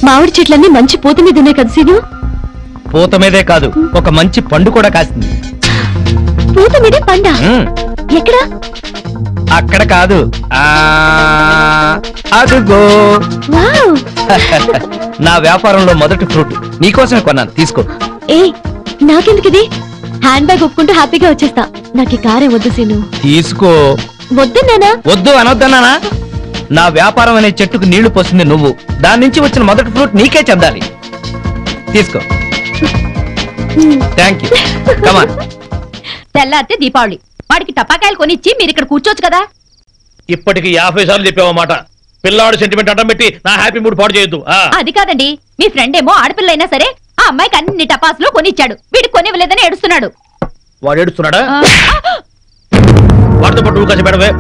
మామిడి చెట్లన్నీ మంచి పూత మీద ఉన్నాయి కదా సీను పూత మీదే కాదు ఒక మంచి పండు కూడా కాసింది పూత మీదే పండ మ్మ్. ఎక్కడా అక్కడ కాదు ఆ అదుగో వావ్ నా వ్యాపారంలో మొదటి ఫ్రూట్ నీకోసమే కొన్నాను తీసుకో ఏ నాకెందుకు ఇది హ్యాండ్ బ్యాగ్ ఒప్పుకుంటూ హ్యాపీగా వచ్చేస్తా నాకు ఈ కారే వద్దు సీను తీసుకో వద్దన్నానా వద్దు అనొద్దన్నానా నా వ్యాపారం అనే చెట్టుకు నీళ్లు పోసింది నువ్వు దాని నుంచి వచ్చిన మొదటి ఫ్రూట్ నీకే చెందాలి తీసుకో థ్యాంక్ యూ కమాన్ తెల్లారితే దీపావళి వాడికి టపాకాయలు కొనిచ్చి మీరు ఇక్కడ కూర్చోవచ్చు కదా ఇప్పటికి యాభై సార్లు చెప్పావన్నమాట పిల్లాడు సెంటిమెంట్ అడ్డం పెట్టి నా హ్యాపీ మూడ్ పాడు చేయొద్దు ఆ. అది కాదండి మీ ఫ్రెండ్ ఏమో ఆడపిల్ల అయినా సరే ఆ అమ్మాయికి అన్ని టపాసులు కొనిచ్చాడు వీడికి కొనివ్వలేదని ఏడుస్తున్నాడు వాడు ఏడుస్తున్నాడా ఆ, వాడితో పాటు ఊకాసి పెడవే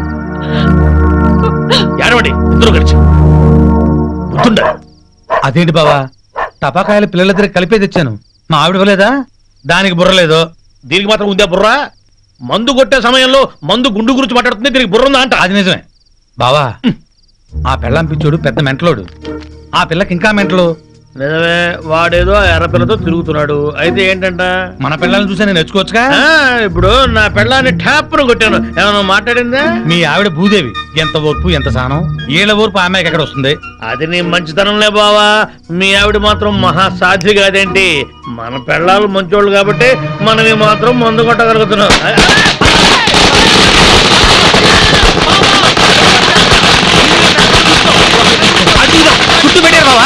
ఏడవండి ఇద్దరు కలిసి గుర్తుండ అదేంటి బావా టపాకాయలు పిల్లల దగ్గర కలిపే తెచ్చాను మా ఆవిడ ఇవ్వలేదా దానికి బుర్రలేదు దీనికి మాత్రం ఉందా బుర్రా మందు కొట్టే సమయంలో మందు గుండు గురించి మాట్లాడుతుంది దీనికి బుర్ర ఉందా అంట అది నిజమే బావా ఆ పెళ్ళం పిచ్చోడు పెద్ద మెంటలోడు ఆ పిల్లకి ఇంకా మెంటలు నిజమే వాడేదో ఆ ఎర్ర పిల్లతో తిరుగుతున్నాడు అయితే ఏంటంట మన పిల్లల్ని చూసి నేను నేర్చుకోవచ్చుగా ఆ, ఇప్పుడు నా పెళ్ళాన్ని ట్యాప్ను కొట్టాను ఏమైనా మాట్లాడిందా మీ ఆవిడ భూదేవి ఎంత ఓర్పు ఎంత సహనం ఏళ్ళ ఓర్పు ఆమెకి ఎక్కడ వస్తుంది అది నీ మంచితనంలే బావా మీ ఆవిడ మాత్రం మహా సాధ్వి కాదేంటి మన పెళ్ళాలు మంచోళ్ళు కాబట్టి మనం ఈ మాత్రం మందు కొట్టగలుగుతున్నాం చుట్టూ పెట్టారు బావా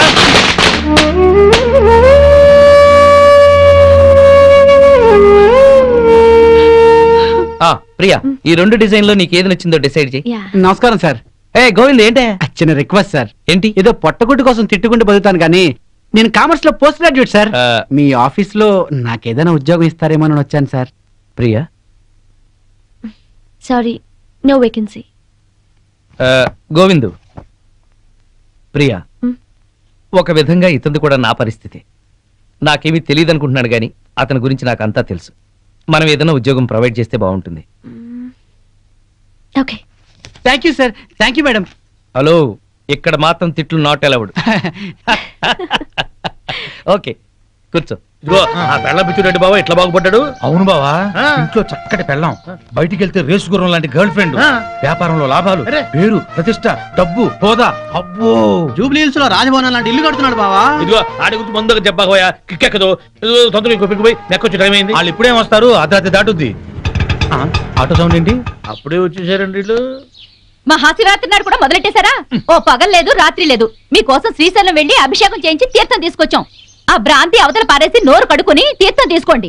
ఆ, ప్రియా ఈ రెండు డిజైన్ లో నీకు ఏది నచ్చిందో డిసైడ్ చేయి యా నమస్కారం సార్ ఏ గోవింద్ ఏంటే ఆ చిన్న రిక్వెస్ట్ సార్ ఏంటి ఏదో పొట్టగుడ్డు కోసం తిట్టుకుంటూ బతుకుతాను కానీ నేను కామర్స్ లో పోస్ట్ గ్రాడ్యుయేట్ సార్ ఆ. మీ ఆఫీస్ లో నాకేదైనా ఉద్యోగం ఇస్తారేమో అని వచ్చాను sir Priya sorry no vacancy ఆ, గోవిందు ప్రియా మ్. ఒక విధంగా ఇతనిది కూడా నా పరిస్థితి నాకేమీ తెలియదు అనుకుంటున్నాడు కానీ అతని గురించి నాకు అంతా తెలుసు మనం ఏదైనా ఉద్యోగం ప్రొవైడ్ చేస్తే బాగుంటుంది okay thank you sir thank you madam hello ఇక్కడ మాత్రం తిట్లు నాట్ అలౌడ్ ఓకే కూర్చో ఇదిగో ఆ పెళ్ళ పిచ్చుడండి బాబా ఇట్లా బాగుపడ్డాడు అవును బావా ఆ. ఇంట్లో చక్కటి పెళ్ళం బయటికి వెళ్తే రేసు గుర్రం లాంటి గర్ల్ ఫ్రెండ్ ఆ. వ్యాపారంలో లాభాలు అరే. పేరు ప్రతిష్ట డబ్బు హోదా అబ్బో జూబ్లీ హిల్స్ లో రాజభవనం లాంటి ఇల్లు కడుతున్నాడు బావా ఇదిగో ఆడి గురించి ముందుగా చెప్పకపోయా కిక్కెక్కదు ఇదిగో తొందరగా ఇంకో పిక్కు పోయి నెక్కొచ్చి టైం అయింది వాళ్ళు ఇప్పుడేం వస్తారు అర్ధరాత్రి దాటుద్ది ఆ, ఆటో సౌండ్ ఏంటి అప్పుడే వచ్చేసారండి వీళ్ళు మహాశివరాత్రి నాడు కూడా మొదలెట్టేశారా ఓ పగలు లేదు రాత్రి లేదు మీకోసం శ్రీశైలం వెళ్లి అభిషేకం చేయించి తీర్థం తీసుకొచ్చాం ఆ భ్రాంతి అవతల పారేసి నోరు కడుకుని తీర్థం తీసుకోండి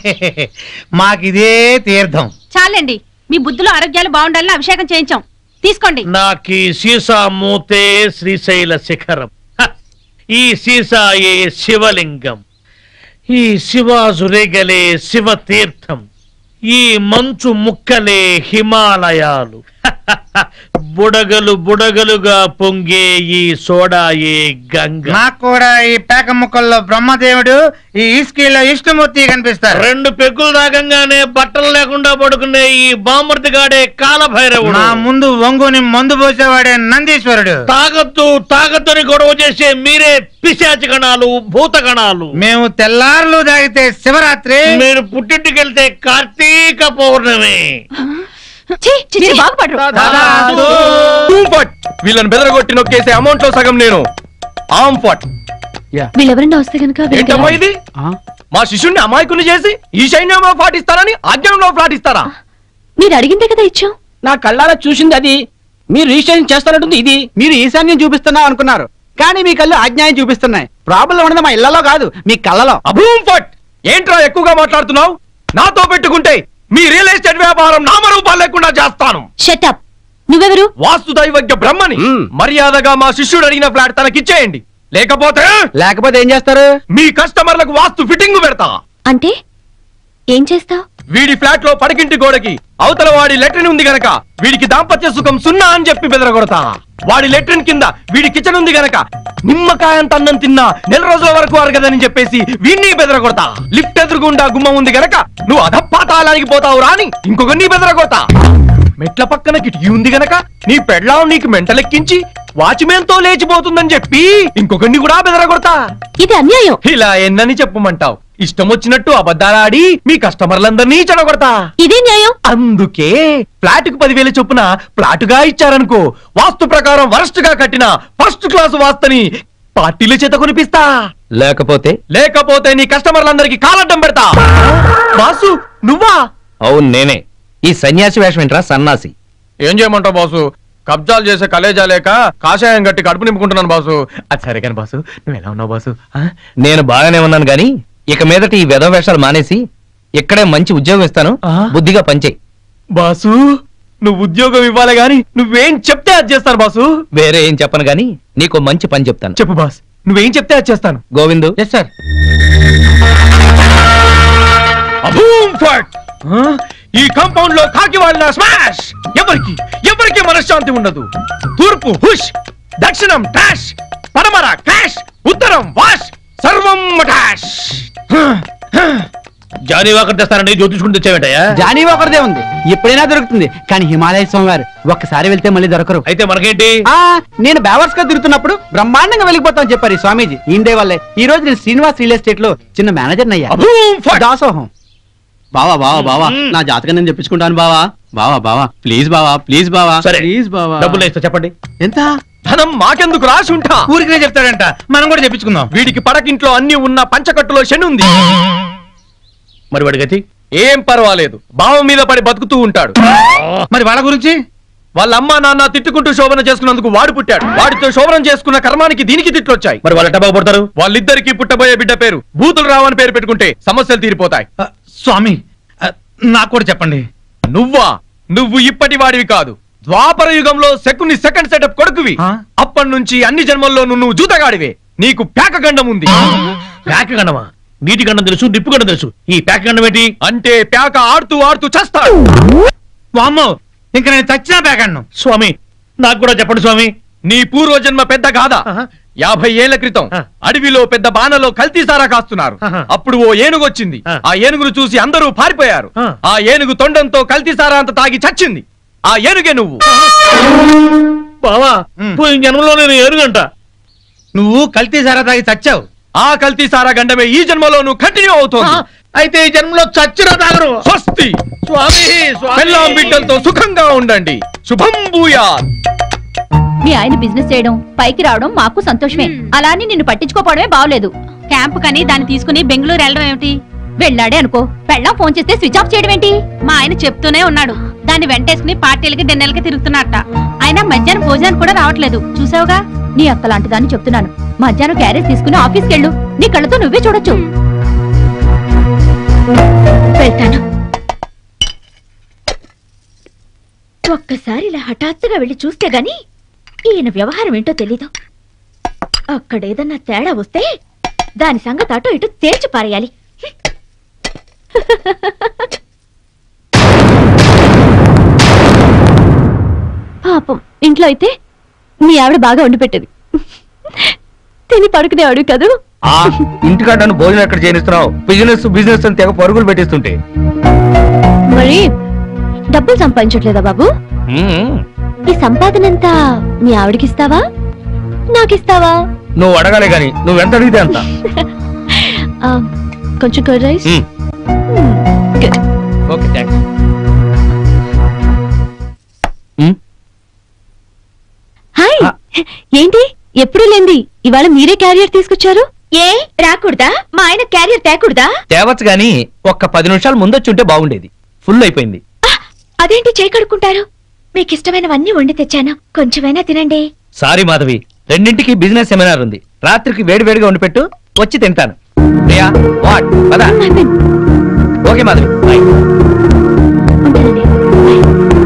మాకిదే తీర్థం చాలండి మీ బుద్ధులు ఆరోగ్యాలు బాగుండాలని అభిషేకం చేయించాం తీసుకోండి నాకీ సీసా మూతే శ్రీశైల శిఖరం హ! ఈ సీసాయే శివలింగం ఈ శివాజురేగలే శివ తీర్థం ఈ మంచు ముక్కలే హిమాలయాలు హ! హ! హ! బుడగలు బుడగలుగా పొంగే ఈ సోడాయే గంగ నాకు కూడా ఈ పేక ముక్కల్లో బ్రహ్మదేవుడు ఈ ఇస్కీలో విష్ణుమూర్తి కనిపిస్తారు రెండు పెగ్గులు తాగంగానే బట్టలు లేకుండా పడుకునే ఈ బామర్తిగాడే కాలభైరవుడు నా ముందు వంగుని మందు పోసేవాడే నందీశ్వరుడు తాగొద్దు తాగొద్దని గొడవ చేసే మీరే పిశాచి గణాలు భూత గణాలు మేము తెల్లారులు తాగితే శివరాత్రి మీరు పుట్టింటికి వెళ్తే కార్తీక పౌర్ణమి ఛీ, మీరు బాగుపడరు ఫట్ వీళ్ళని బెదరగొట్టి నొక్కేసే అమౌంట్ లో సగం నేను ఆమ్ ఫట్ వీళ్ళెవరన్నా వస్తే కనుక ఏంటమ్మా ఇది మా శిష్యుణ్ణి అమాయకుని చేసి ఈ సైన్యంలో పాటిస్తారని ఆజ్ఞంలో పాటిస్తారా మీరు అడిగిందే కదా ఇచ్చాం నా కళ్ళారా చూసింది అది మీరు రిజిస్ట్రేషన్ చేస్తానంటుంది ఇది మీరు ఈశాన్యం చూపిస్తున్నా అనుకున్నారు కానీ మీ కళ్ళు అజ్ఞాయం చూపిస్తున్నాయి ప్రాబ్లం ఉన్నది మా ఇళ్లలో కాదు మీ కళ్ళలో అభూమ్ ఫట్ ఏంట్రా ఎక్కువగా మాట్లాడుతున్నావు నాతో పెట్టుకుంటే మీ రియల్ ఎస్టేట్ వ్యాపారం నామరూపాలు లేకుండా చేస్తాను షటప్ నువ్వెవరు వాస్తు దైవజ్ఞ బ్రహ్మని మర్యాదగా మా శిష్యుడు అడిగిన ఫ్లాట్ తనకిచ్చేయండి లేకపోతే లేకపోతే ఏం చేస్తారు మీ కస్టమర్లకు వాస్తు ఫిట్టింగ్ పెడతా అంటే ఏం చేస్తావు వీడి ఫ్లాట్ లో పడకింటి గోడకి అవతల వాడి లెట్రిన్ ఉంది గనక వీడికి దాంపత్య సుఖం సున్నా అని చెప్పి బెదరగొడతా వాడి లెట్రిన్ కింద వీడి కిచెన్ ఉంది గనక నిమ్మకాయంత అన్నం తిన్నా నెల రోజుల వరకు అరగదని చెప్పేసి వీడిని బెదరగొడతా లిఫ్ట్ ఎదురుగుండా గుమ్మం ఉంది గనక నువ్వు అధపాతాళానికి పోతావు రాని ఇంకొకరిని బెదరగొడతా మెట్ల పక్కన కిటికీ ఉంది గనక నీ పెళ్ళాం నీకు మెంటలెక్కించి వాచ్మెన్ తో లేచిపోతుందని చెప్పి ఇంకొకరిని కూడా బెదరగొడతా ఇది అన్యాయం ఇలా ఎన్నని చెప్పమంటావు ఇష్టం వచ్చినట్టు అబద్ధాలాడి మీ కస్టమర్లందరినీ చెడగొడతా ఇదే న్యాయం అందుకే ఫ్లాట్ కు పదివేల చొప్పున ప్లాటుగా ఇచ్చారనుకో వాస్తు ప్రకారం వరస్ట్ గా కట్టిన ఫస్ట్ క్లాస్ వాస్తుని పార్టీల చేత కొనిపిస్తా లేకపోతే లేకపోతే నీ కస్టమర్లందరికీ కాలడ్డం పెడతా బాసు నువ్వా అవును నేనే ఈ సన్యాసి వేషం ఏంట్రా సన్నాసి ఏం చేయమంటావు బాసు కబ్జాలు చేసే కలేజా లేక కాషాయం గట్టి కడుపు నింపుకుంటున్నాను బాసు అది సరే కానీ బాసు నువ్వు ఎలా ఉన్నావు బాసు ఆ? నేను బాగానే ఉన్నాను గాని ఇక మీదట ఈ వెధ వేషాలు మానేసి ఇక్కడే మంచి ఉద్యోగం ఇస్తాను ఆ? బుద్ధిగా పనిచేయి బాసు నువ్వు ఉద్యోగం ఇవ్వాలి గాని నువ్వేం చెప్తే అది చేస్తాను బాసు వేరే ఏం చెప్పను గాని నీకు మంచి పని చెప్తాను చెప్పు బాస్ నువ్వేం చెప్తే అది చేస్తాను గోవిందు ఎస్ సార్ అబూమ్ ఫట్ ఆ? ఈ కాంపౌండ్ లో కాకి వాళ్ళ స్మాష్ ఎవరికి ఎవరికి మనశ్శాంతి ఉండదు తూర్పు హుష్ దక్షిణం డాష్ పడమర క్రాష్ ఉత్తరం వాష్ సర్వం డాష్ జానీ వాకర్ తెస్తానండి జ్యోతిష్కుని తెచ్చావేంటయ్యా జానీ ఒకరిదే ఉంది ఎప్పుడైనా దొరుకుతుంది కానీ హిమాలయ స్వామివారు ఒక్కసారి వెళ్తే మళ్ళీ దొరకరు అయితే మనకేంటి ఆ నేను బేవర్స్ గా తిరుగుతున్నప్పుడు బ్రహ్మాండంగా వెళ్ళిపోతామని చెప్పారు ఈ స్వామీజీ ఈండే వల్లే ఈ రోజు నేను శ్రీనివాస్ రియల్ ఎస్టేట్ లో చిన్న మేనేజర్ అయ్యా అబూమ్ ఫట్ దాసోహం బావా బావా బావా మ్మ్. నా జాతకం నేను చెప్పించుకుంటాను బావా బావా బావా ప్లీజ్ బావా ప్లీజ్ బావా సరే ప్లీజ్ బావా డబ్బులు ఇస్తా చెప్పండి ఎంత ధనం మాకెందుకు రాసి ఉంటా ఊరికనే చెప్తాడంట మనం కూడా చెప్పించుకుందాం వీడికి పడకింట్లో అన్ని ఉన్న పంచకట్టులో శని ఉంది మరి వాడి గతి ఏం పర్వాలేదు బావ మీద పడి బతుకుతూ ఉంటాడు మరి వాళ్ళ గురించి వాళ్ళ అమ్మా నాన్న తిట్టుకుంటూ శోభన చేసుకున్నందుకు వాడు పుట్టాడు వాడితో శోభనం చేసుకున్న కర్మానికి దీనికి తిట్లొచ్చాయి మరి వాళ్ళ టబాకు పడతారు వాళ్ళిద్దరికి పుట్టబోయే బిడ్డ పేరు బూతులు రావని పేరు పెట్టుకుంటే సమస్యలు తీరిపోతాయి ఆ, స్వామి ఆ, నాకు కూడా చెప్పండి నువ్వా నువ్వు ఇప్పటి వాడివి కాదు ద్వాపర యుగంలో శకుని సెకండ్ సెటప్ కొడుకువి ఆ? అప్పటి నుంచి అన్ని జన్మల్లోనూ నువ్వు జూతగాడివే నీకు పేక గండం ఉంది ప్యాక్ గండమా నీటి గండం తెలుసు డిప్పు గండం తెలుసు ఈ ప్యాక్ గండం ఏంటి అంటే పేక ఆడుతూ ఆడుతూ చస్తాడు వామ్మో ఇంక నేను చచ్చినా పేకాడను స్వామి నాకు కూడా చెప్పండి స్వామి నీ పూర్వజన్మ పెద్ద గాథ ఆహా. యాభై ఏళ్ల క్రితం ఆ. అడవిలో పెద్ద బాణలో కల్తీ సారా కాస్తున్నారు ఆహా. అప్పుడు ఓ ఏనుగు వచ్చింది ఆ. ఆ ఏనుగును చూసి అందరూ పారిపోయారు ఆ. ఆ ఏనుగు తొండంతో కల్తీ సారా అంత తాగి చచ్చింది ఆ ఏనుగే నువ్వు బావా మ్. పోయిన జన్మలో నేను ఏనుగంట నువ్వు కల్తీ సారా తాగి చచ్చావు ఆ కల్తీ సారా గండమే ఈ జన్మలో నువ్వు కంటిన్యూ ఆ, అవుతోంది అయితే ఈ జన్మలో చచ్చిన తాగరు స్వస్తి స్వామి స్వామి పెళ్ళాం బిడ్డలతో సుఖంగా ఉండండి శుభం భూయా మీ ఆయన బిజినెస్ చేయడం పైకి రావడం మాకు సంతోషమే అలా అని నిన్ను పట్టించుకోపోవడమే బాగలేదు క్యాంప్ కని దాన్ని తీసుకుని బెంగళూరు వెళ్ళడం ఏమిటి వెళ్ళాడే అనుకో పెళ్ళం ఫోన్ చేస్తే స్విచ్ ఆఫ్ చేయడం ఏంటి మా ఆయన చెప్తూనే ఉన్నాడు దాన్ని వెంటేసుకుని పార్టీలకి డిన్నర్లకి తిరుగుతున్నారట ఆయన మధ్యాహ్నం భోజనానికి కూడా రావట్లేదు చూసావుగా నీ అక్క లాంటి దాన్ని చెప్తున్నాను మధ్యాహ్నం క్యారేజ్ తీసుకుని ఆఫీస్కి వెళ్ళు నీ కళ్ళతో నువ్వే చూడొచ్చు వెళ్తాను ఒక్కసారి ఇలా హఠాత్తుగా వెళ్ళి చూస్తే గాని ఈయన వ్యవహారం ఏంటో తెలీదు అక్కడేదన్నా తేడా వస్తే దాని సంగతి అటు ఇటు తేల్చి పారేయాలి పాపం ఇంట్లో అయితే మీ ఆవిడ బాగా వండి పెట్టేది తిని పడుకునేవాడు కదూ ఆ ఇంటికాడ నన్ను భోజనం ఎక్కడ చేయనిస్తున్నావు బిజినెస్ బిజినెస్ అని తెగ పరుగులు పెట్టిస్తుంటే మరి డబ్బులు సంపాదించట్లేదా బాబు మ్మ్. ఈ సంపాదనంతా మీ ఆవిడకిస్తావా నాకిస్తావా నువ్వు అడగాలి గాని నువ్వు ఎంత అడిగితే అంత ఆ, కొంచెం curd rice hmm. Good. Okay thanks hmm. Hi ఆ. ఏంటి ఎప్పుడు లేంది ఇవాళ మీరే క్యారియర్ తీసుకొచ్చారు ఏ రాకూడదా మా ఆయన క్యారియర్ తేకూడదా తేవచ్చు గాని ఒక్క పది నిమిషాలు ముందొచ్చి ఉంటే బాగుండేది ఫుల్ అయిపోయింది ఆ, అదేంటి చేయి కడుక్కుంటారు మీకు ఇష్టమైనవన్నీ వండి తెచ్చాను కొంచెమైనా తినండి సారీ మాధవి రెండింటికి బిజినెస్ సెమినార్ ఉంది రాత్రికి వేడి వేడిగా ఉండి పెట్టు వచ్చి తింటాను ప్రియా వాట్ పదా అయిపోయింది. ఓకే మాధవి బాయ్ ఉంటానండి. Bye.